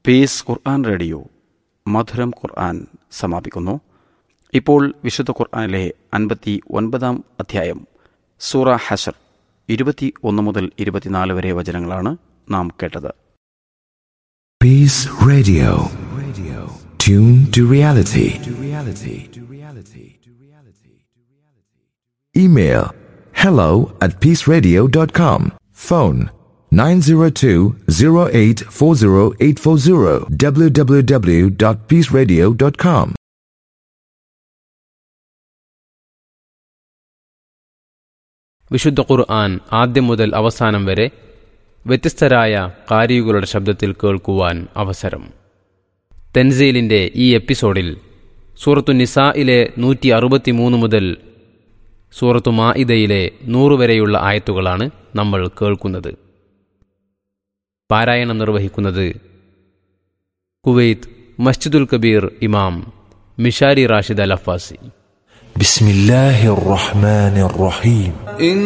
Piece ഖുർആൻ radio മധുരം ഖുർആൻ സമാപിക്കുന്നു ഇപ്പോൾ വിശുദ്ധ ഖുർആനിലെ അൻപത്തി ഒൻപതാം അധ്യായം സൂറ ഹഷർ ഇരുപത്തി ഒന്ന് മുതൽ ഇരുപത്തിനാല് വരെ വചനങ്ങളാണ് നാം കേട്ടത് Peace Radio. Radio. Tune to reality. To reality. To reality. To reality. Email hello at peaceradio.com. Phone 902-0840840 www.peaceradio.com. വിശുദ്ധ ഖുർആൻ ആദ്യം മുതൽ അവസാനം വരെ വ്യത്യസ്തരായ കാരികളുടെ ശബ്ദത്തിൽ കേൾക്കുവാൻ അവസരം തെൻസീലിൻ്റെ ഈ എപ്പിസോഡിൽ സൂറത്തു നിസായിലെ നൂറ്റി അറുപത്തിമൂന്ന് മുതൽ സൂറത്തു മാഇദയിലെ നൂറ് വരെയുള്ള ആയത്തുകളാണ് നമ്മൾ കേൾക്കുന്നത് പാരായണം നിർവഹിക്കുന്നത് കുവൈത്ത് മസ്ജിദുൽ കബീർ ഇമാം മിഷാരി റാഷിദ് അൽ അഫാസി بسم الله الرحمن الرحيم إن